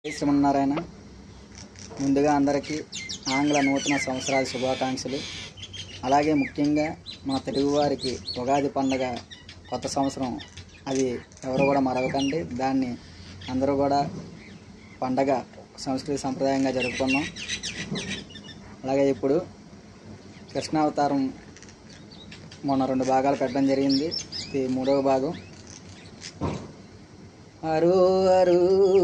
శ్రీమన్నారాయణ ముందుగా అందరికీ ఆంగ్ల నూతన సంవత్సరాల శుభాకాంక్షలు అలాగే ముఖ్యంగా మన తెలుగువారికి ఉగాది పండగ కొత్త సంవత్సరం అది ఎవరు కూడా మరవకండి దాన్ని అందరూ కూడా పండగ సంస్కృతి సంప్రదాయంగా జరుపుకున్నాం అలాగే ఇప్పుడు కృష్ణావతారం మొన్న రెండు భాగాలు పెట్టడం జరిగింది ఇది మూడవ భాగం అరు అరు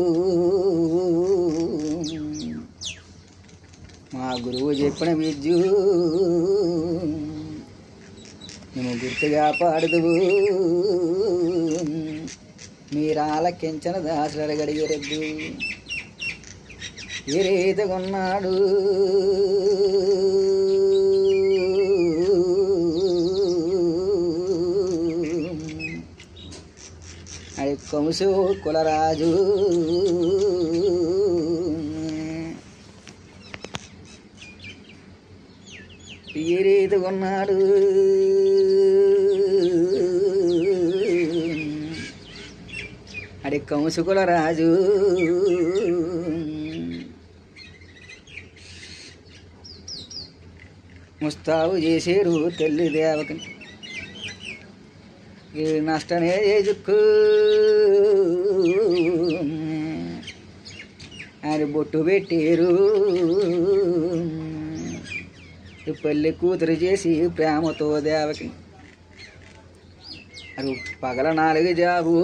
మా గురువు చెప్పిన విద్యు మేము గుర్తుగా పాడదువు మీరాలకించిన దాసులు గడిగరద్దు ఏ రీతగున్నాడు అది కొముసు కులరాజు ఈ రీతిగున్నాడు అది కంసు కులరాజు ముస్తాబు చేసేరు తెల్లి దేవకని ఈ నష్టనే చేసుకు ఆయన బొట్టు పెట్టారు ఈ పెళ్ళి కూతురు చేసి ప్రేమతో దేవకి అది పగల నాలుగు జాబు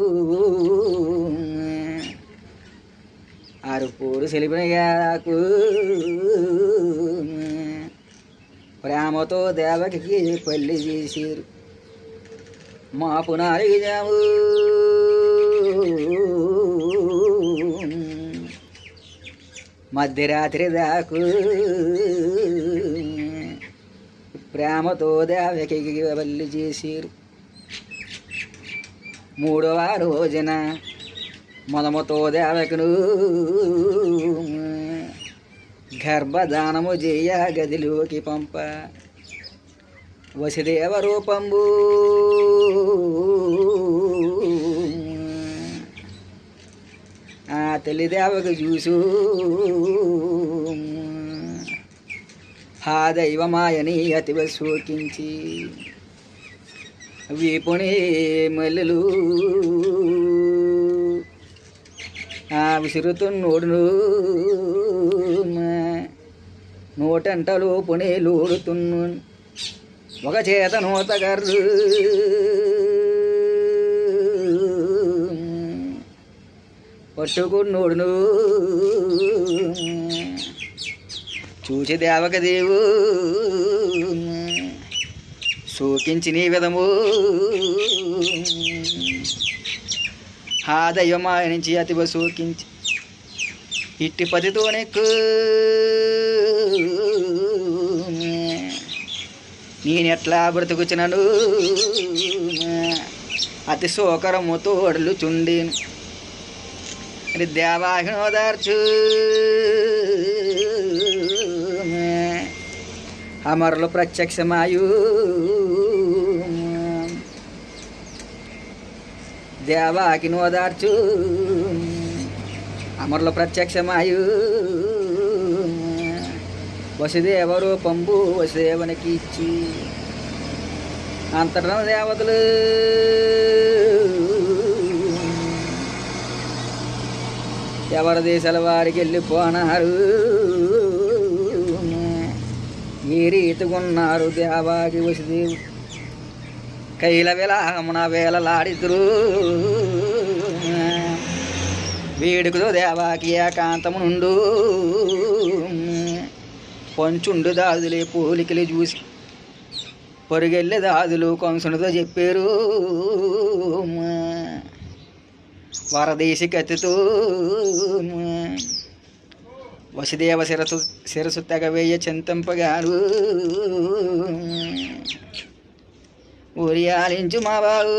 ఆరు పూరు సెలిపిన గాకు ప్రేమతో దేవకి పెళ్ళి చేసిరు మా పునారికి జాము మధ్యరాత్రి దాకు ప్రేమతో దేవకి బల్లి చేసిరు మూడవ రోజున మొదమతో దేవకును గర్భదానము చేయ గదిలోకి పంప వసుదేవ రూపంబు ఆ తల్లిదేవకు చూసు హా దైవమాయని అతివ శోకించి వీపుని మల్లెలు ఆ విసురుతున్నోడును నోటంటలో పునే లోడుతున్ను ఒక చేత నూతగర్రు పట్టుకున్నోడును చూచి దేవక దేవు సూకించి నీ విధము ఆ దైవమాయ నుంచి అతివ సూకించి ఇట్టి పతితో నెక్కు నేనెట్లా బ్రతుకుచినను అతి శోకరము తోడలు చుండేను అది దేవాహినోదార్చు అమరులు ప్రత్యక్షమాయు దేవాకి నోదార్చు అమరులు ప్రత్యక్షమాయు వసుదేవ రూపంబు వసుదేవునికి ఇచ్చి అంతటా దేవతలు ఎవరి దేశాల వారికి వెళ్ళిపోనారు ఏ రీతిగున్నారు దేవాకి వసుదేవు కైల విలాహమున వేలలాడితురు వేడుకతో దేవాకి ఏకాంతము నుండు పొంచుండు దాదులే పోలికలు చూసి పొరుగెళ్ళే దాదులు కొంసునితో చెప్పారు వరదేశి కత్తితో వసుదేవ శిరసు శిరసు తెగవేయ చింతింపగారు ఉరియాలించు మా బాబు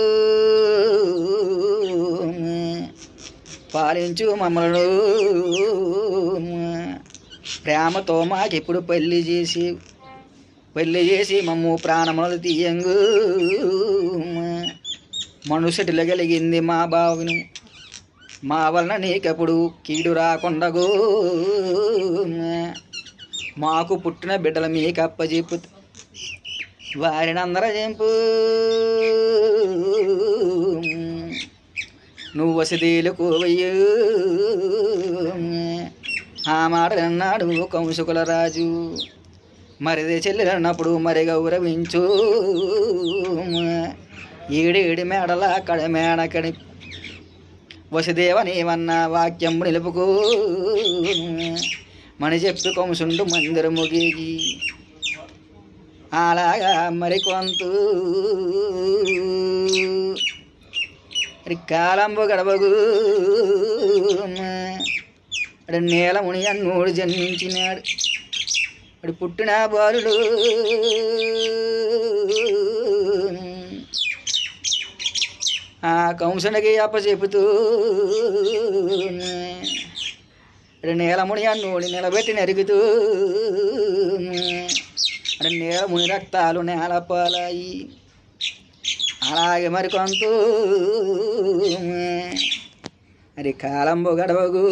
పాలించు మమ్మలను ప్రేమతో మాకెప్పుడు పెళ్లి చేసి పెళ్లి చేసి మమ్ము ప్రాణములు తీయంగు మనుషటిలో కలిగింది మా బావును మా వలన నీకెప్పుడు కీడు రాకుండగో మాకు పుట్టిన బిడ్డల మీకు అప్పచెప్పు వారిని అందర చెంపు నువ్వు వసదీలు కోవయ్యు ఆ మాట అన్నాడు కౌశకుల రాజు మరిది చెల్లెలన్నప్పుడు మరి గౌరవించు ఏడేడి మేడల కడ మేడకడి వసుదేవ నీవన్న వాక్యం నిలుపుకో మని చెప్పి కొంసుండు మందిరము గీగి అలాగా మరి కొంత కాలంబు గడవగు అడు నేలముని అన్నోడు జన్మించినాడు అడు పుట్టిన బాలుడు ఆ కంసునికి అప్పచెపుతూ అడు నేలముని అన్నోడి నిలబెట్టి నరుగుతూ అడు నేలముని రక్తాలు నేల పాలాయి అలాగే మరి కొంత మరి కాలంబు గడవగు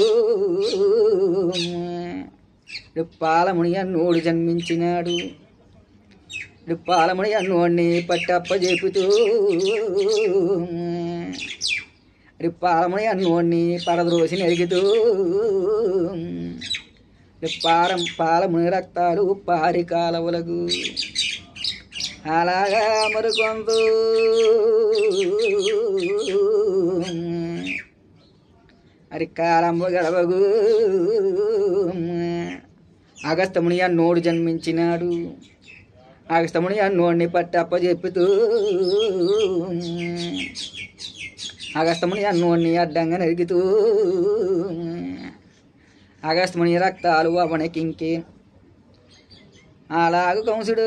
ఇడు పాలముని అన్నోడు జన్మించినాడు ఇడు పాలముని అన్నోడిని పట్టప్ప చెబుతూ ఇడు పాలముని అన్నోడిని పరద్రోసి నెరుగుతూ ఇడు పారం పాలముని రక్తాలు పారి కాలవులకు అలాగా మరికొంత మరి కాలంబు గడవగు అగస్తముని అన్నోడు జన్మించినాడు అగస్తముని అన్నోడిని పట్టప్ప చెప్పుతూ అగస్తముని అన్నోడిని అడ్డంగా నరికితూ అగస్తముని రక్తాలు అవనకింకే అలాగ కంసుడు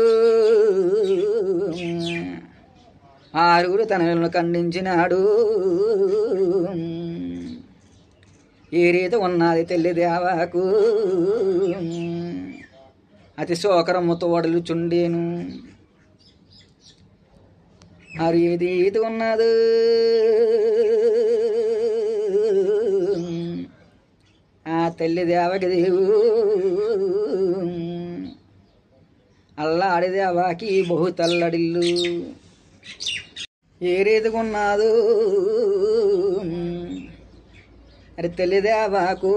ఆరుగురు తనలను ఖండించినాడు ఏ రీత ఉన్నది తెల్లి దేవాకు అతి శోకరము తోడలు చుండేను మరి ఏది ఈత ఉన్నది ఆ తల్లి దేవకి దేవు అల్లాడి దేవాకి బహు తల్లడిల్లు ఏ రీతికున్నాదు అరే తల్లి దేవాకు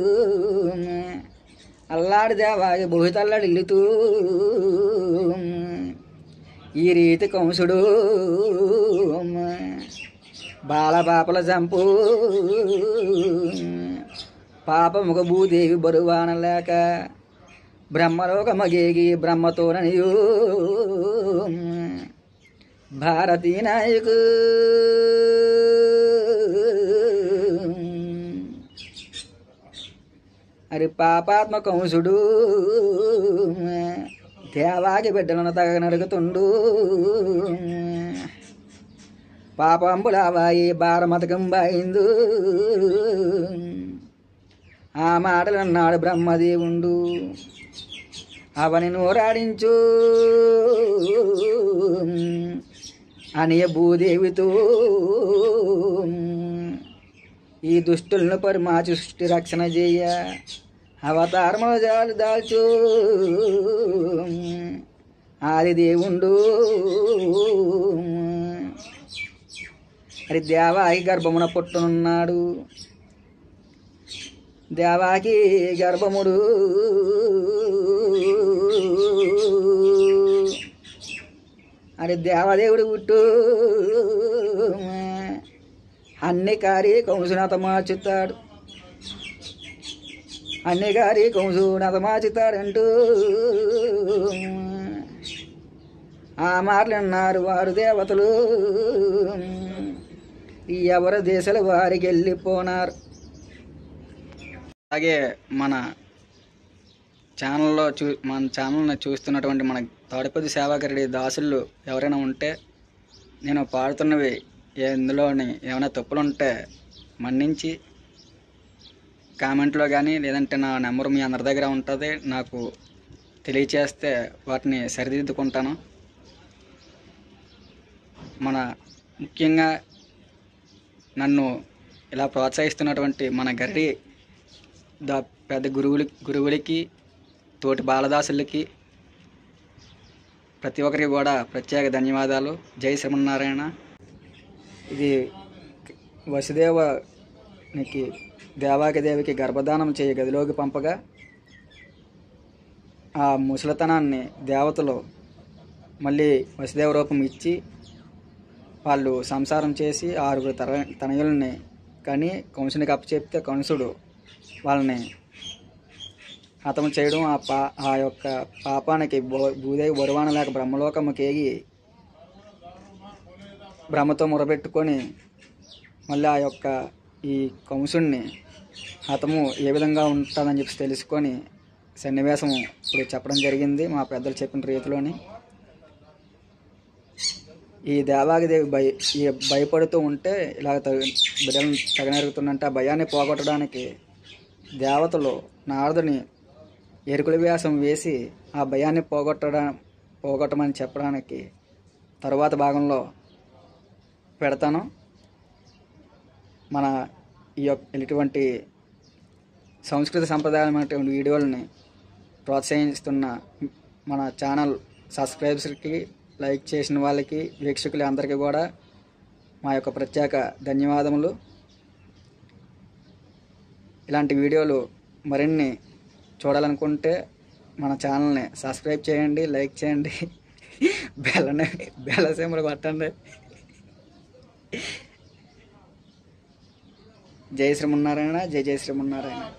అల్లాడి దేవాకి బహు తల్లడిల్లుతూ ఈ రీతి కంసుడు బాలపాపల చంపు పాపముఖ భూదేవి బరువాన లేక బ్రహ్మలోకమగేగి బ్రహ్మతోననియు భారతీ నాయకు అరి పాపాత్మ కంసుడు దేవాకి బిడ్డలను తగ నరుగుతుండు పాపంబులావాయి భారమతకం బాయిందు ఆ మాటలు అన్నాడు బ్రహ్మదేవుండు అవని నోరాడించు అనియ భూదేవితో ఈ దుష్టులను పరిమాచి సృష్టి రక్షణ చేయ అవతారములు జాలు దాల్చు ఆది దేవుండు అది దేవాకి గర్భమున పుట్టనున్నాడు దేవాకి గర్భముడు అని దేవదేవుడు పుట్టు అన్ని కారి కంసునాథ మార్చుతాడు అన్ని కారి కంసునాథ మార్చుతాడంటూ ఆ మాటలు అన్నారు వారు దేవతలు ఎవరి దేశాలు వారికి వెళ్ళిపోనారు అలాగే మన ఛానల్లో చూ మన ఛానల్ని చూస్తున్నటువంటి మన తాడిపతి సేవాకరెడ్డి దాసులు ఎవరైనా ఉంటే నేను పాడుతున్నవి ఎందులోని ఏమైనా తప్పులు ఉంటే మన్నించి కామెంట్లో కానీ లేదంటే నా నెంబర్ మీ అందరి దగ్గర ఉంటుంది నాకు తెలియచేస్తే వాటిని సరిదిద్దుకుంటాను మన ముఖ్యంగా నన్ను ఇలా ప్రోత్సహిస్తున్నటువంటి మన గర్రి దా పెద్ద గురువులు గురువులకి తోటి బాలదాసులకి ప్రతి ఒక్కరికి కూడా ప్రత్యేక ధన్యవాదాలు జై శ్రీమన్నారాయణ ఇది వసుదేవనికి దేవాకి దేవికి గర్భధానం చేయ గదిలోకి పంపగా ఆ ముసలితనాన్ని దేవతలు మళ్ళీ వసుదేవ రూపం ఇచ్చి వాళ్ళు సంసారం చేసి ఆరుగురు తర తనయుల్ని కానీ కంసునికి అప్పచెప్తే కంసుడు వాళ్ళని హతము చేయడం ఆ పా ఆ యొక్క పాపానికి భూ- భూదేవి బరువాన లేక బ్రహ్మలోకముకి ఏగి బ్రహ్మతో మొరబెట్టుకొని మళ్ళీ ఆ యొక్క ఈ కంసుడిని హతము ఏ విధంగా ఉంటుందని చెప్పి తెలుసుకొని సన్నివేశం ఇప్పుడు చెప్పడం జరిగింది మా పెద్దలు చెప్పిన రీతిలోని ఈ దేవాగిదేవి భయ ఈ భయపడుతూ ఉంటే ఇలాగ తగ బిడ్డలను తగనెరుగుతుందంటే ఆ భయాన్ని పోగొట్టడానికి దేవతలు నారదుని ఎరుకుల వ్యాసం వేసి ఆ భయాన్ని పోగొట్టడం పోగొట్టమని చెప్పడానికి తరువాత భాగంలో పెడతాను మన ఈ యొక్క ఇటువంటి సంస్కృతి సంప్రదాయమైనటువంటి వీడియోలని ప్రోత్సహిస్తున్న మన ఛానల్ సబ్స్క్రైబర్స్కి లైక్ చేసిన వాళ్ళకి వీక్షకులు అందరికీ కూడా మా యొక్క ప్రత్యేక ధన్యవాదములు ఇలాంటి వీడియోలు మరిన్ని చూడాలనుకుంటే మన ఛానల్ని సబ్స్క్రైబ్ చేయండి లైక్ చేయండి బెల్లని బెల్ల సింబల్ కొట్టండి జై శ్రీమన్నారాయణ జై జై శ్రీమన్నారాయణ